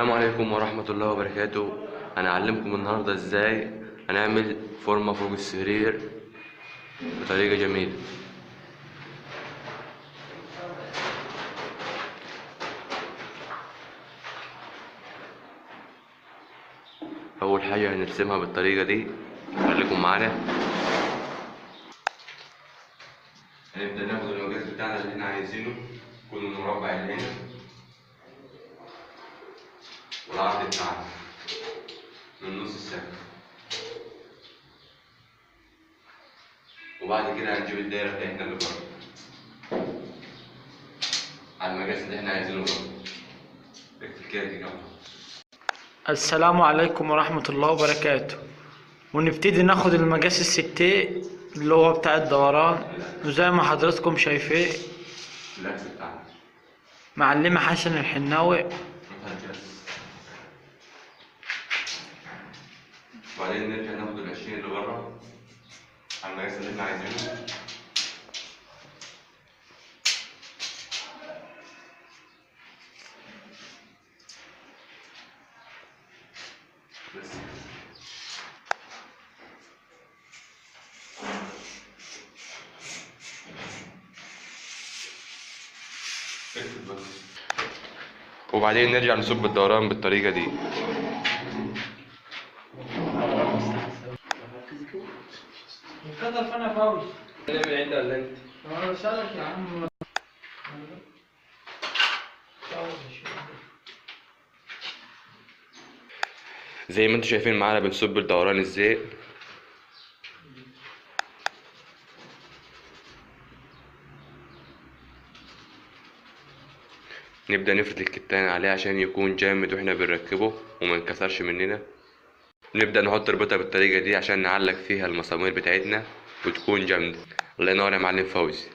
السلام عليكم ورحمة الله وبركاته أنا أعلمكم النهاردة إزاي هنعمل فورمة فوق السرير بطريقة جميلة أول حاجة هنرسمها بالطريقة دي خليكم معانا هنبدأ ناخد المقاس بتاعنا اللي احنا عايزينه يكون المربع اللي هنا والعرض بتاعنا من نص السقف وبعد كده هنجيب الدايرة بتاعتنا اللي بره على المقاس اللي احنا عايزينه برضه اكتب كده دي جنبها السلام عليكم ورحمة الله وبركاته ونبتدي ناخد المقاس الستين اللي هو بتاع الدوران وزي ما حضراتكم شايفين اللبس بتاعنا معلمة حسن الحناوي مثلا كده وبعدين نرجع ناخد العشرين اللي بره على المقاس اللي احنا عايزينه بس اكتب بس وبعدين نرجع نصب الدوران بالطريقة دي كده فانا فوز نعمل انت ولا انت؟ انا بسألك يا عم زي ما انتم شايفين معانا بنصب الدوران ازاي نبدأ نفرد الكتان عليه عشان يكون جامد واحنا بنركبه وما ينكسرش مننا نبدأ نحط ربطة بالطريقة دي عشان نعلق فيها المسامير بتاعتنا وتكون جامدة الله ينور يا معلم فوزي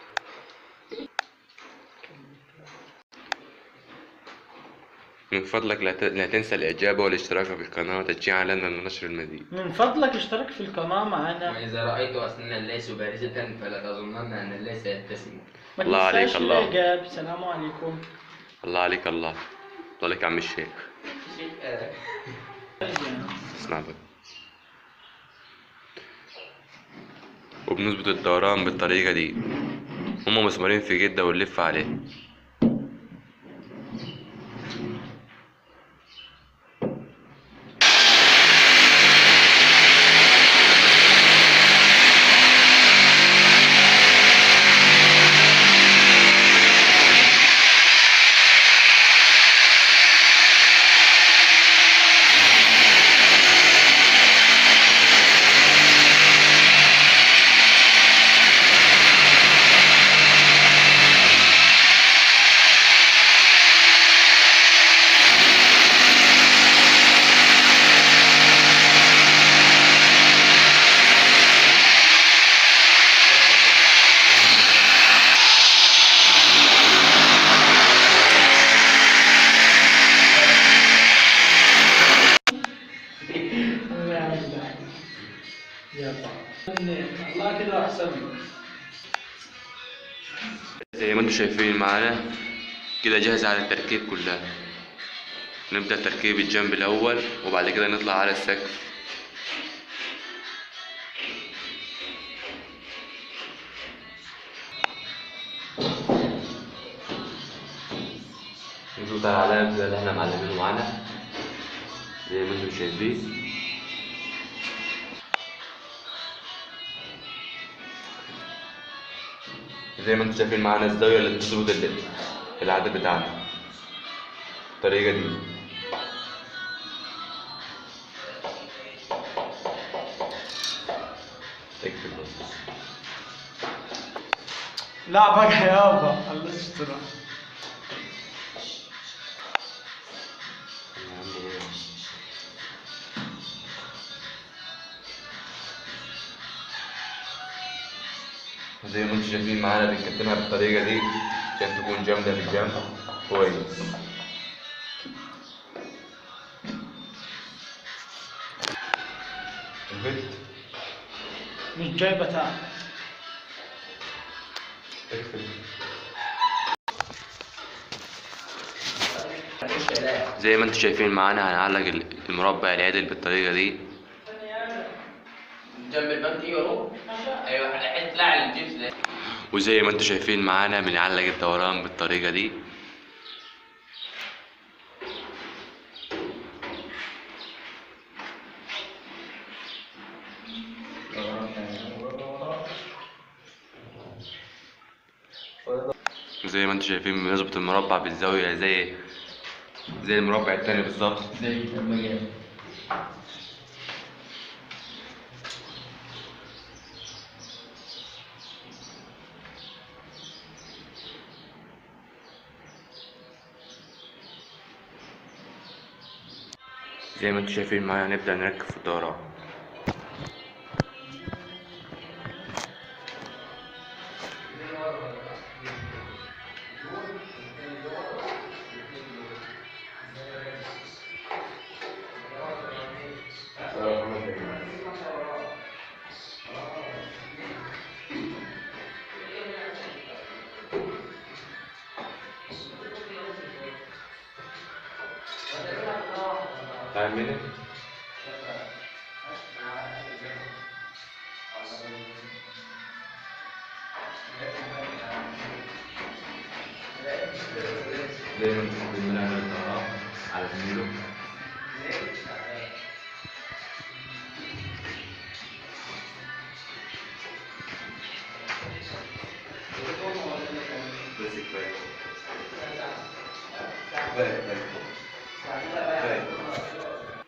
من فضلك لا ت- لا تنسى الإعجاب والاشتراك في القناة وتشجيعا لنا لنشر المزيد من فضلك اشترك في القناة معانا وإذا رأيت أسنان الليث بارزة فلا تظنن أن الليث يبتسم ما الله عليك، تنساش الله. الإعجاب السلام عليكم الله عليك الله الله عليك يا عم الشيخ اسمع بقى وبنظبط الدوران بالطريقة دي هما مسمارين في جدة ونلف عليه الله كده أحسن زي ما انتم شايفين معانا كده جاهز على التركيب كلها نبدأ تركيب الجنب الأول وبعد كده نطلع على السقف نشوف العلامة اللي احنا معلمينه معانا زي ما انتم شايفين زي ما انتم شايفين معانا الزاوية اللي بتظبط ال- العدد بتاعنا الطريقة دي اكتب بس لا بقى يابا الله يستر زي ما انتم شايفين معانا بنكتمها بالطريقة دي عشان تكون جامدة في الجنب كويس البيت مش جايبة تعب اكتب الشلال زي ما انتم شايفين معانا هنعلق ال- المربع العدل بالطريقة دي جنب البنك يورو ايوه هتطلع الجيبس ده وزي ما انتم شايفين معانا بنعلق الدوران بالطريقة دي زي ما انتم شايفين بنظبط المربع بالزاوية زي زي المربع التاني بالظبط زي المجال زي ما انتم شايفين معانا هنبدأ نركب في الدوران فاهمين؟ زي ما انتم شايفين بنعمل الدوران على زميله بس كفاية كفاية كفاية كفاية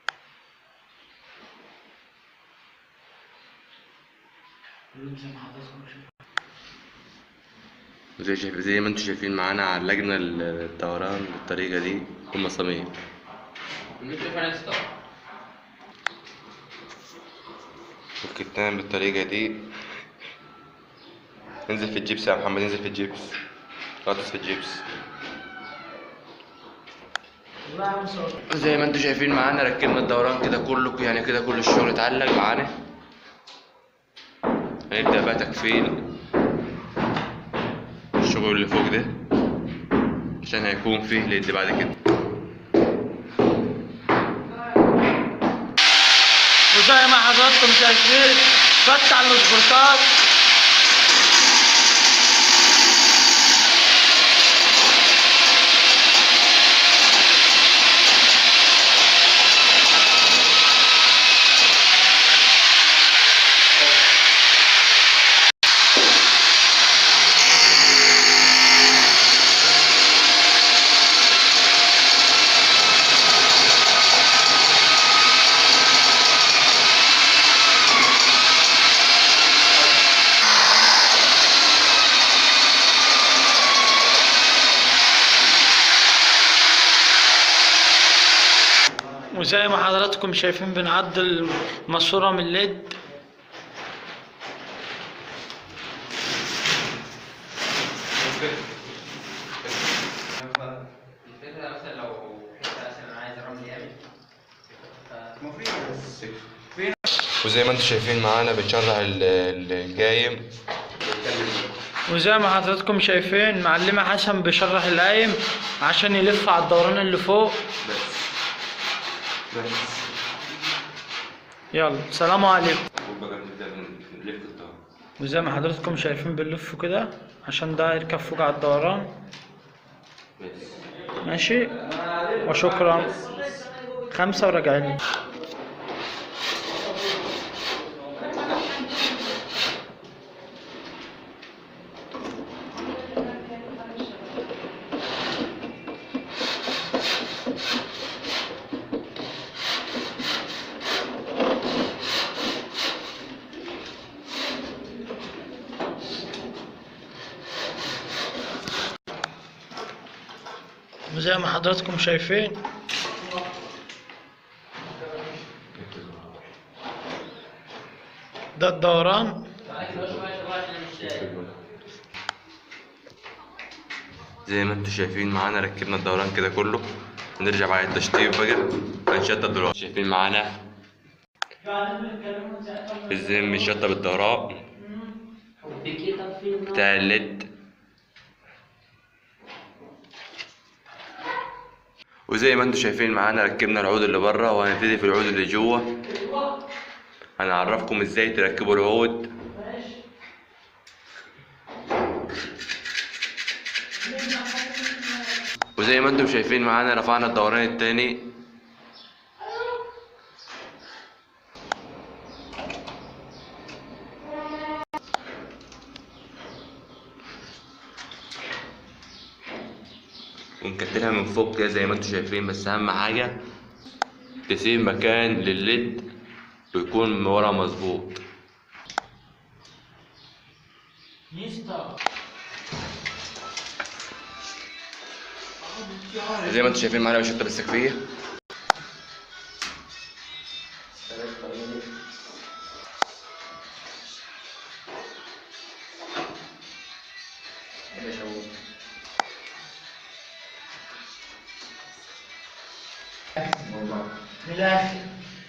زي شايف زي ما انتم شايفين معانا علقنا الدوران بالطريقة دي والمسامير نشوف انا ستوب والكتان بالطريقة دي انزل في الجبس يا محمد انزل في الجبس غطس في الجبس زي ما انتم شايفين معانا ركبنا الدوران كده كله يعني كده كل الشغل اتعلق معانا هنبدأ بقى تكفيل الشغل اللي فوق ده عشان هيكون فيه ليد بعد كده وزي ما حضراتكم شايفين فتح الاسبرتات وزي ما حضراتكم شايفين بنعدل ماسورة من الليد الفكرة مثلا لو حتة مثلا عايز رمل يابس وزي ما انتم شايفين معانا بنشرح ال- ال- الجايم وزي ما حضراتكم شايفين معلمة حسن بيشرح القايم عشان يلف على الدوران اللي فوق يلا سلام عليكم وبقى بنبدأ نلف الدوران وزي ما حضراتكم شايفين بنلف كده عشان ده يركب فوق على الدوران بس ماشي وشكرا خمسة وراجعين وزي ما حضراتكم شايفين ده الدوران زي ما انتم شايفين معانا ركبنا الدوران كده كله نرجع بعد التشطيب بقى هنشطب دلوقتي شايفين معانا ازاي بنشطب الدوران بتاع الليد وزي ما انتم شايفين معانا ركبنا العود اللي بره وهنبتدي في العود اللي جوه هنعرفكم ازاي تركبوا العود وزي ما انتم شايفين معانا رفعنا الدوران التاني ونكتلها من فوق كده زي ما انتم شايفين بس اهم حاجة تسيب مكان للليد ويكون من ورا مظبوط زي ما انتم شايفين معانا بشطة بالسقفية من الاخر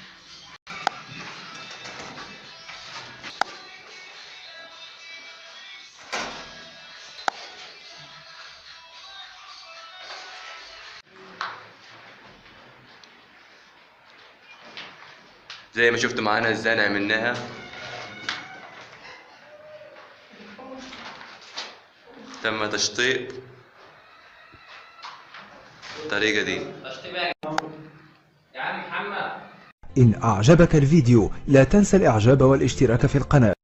زي ما شفتوا معانا ازاي عملناها تم تشطيب الطريقة دي يا عم محمد إن أعجبك الفيديو لا تنسى الإعجاب والاشتراك في القناة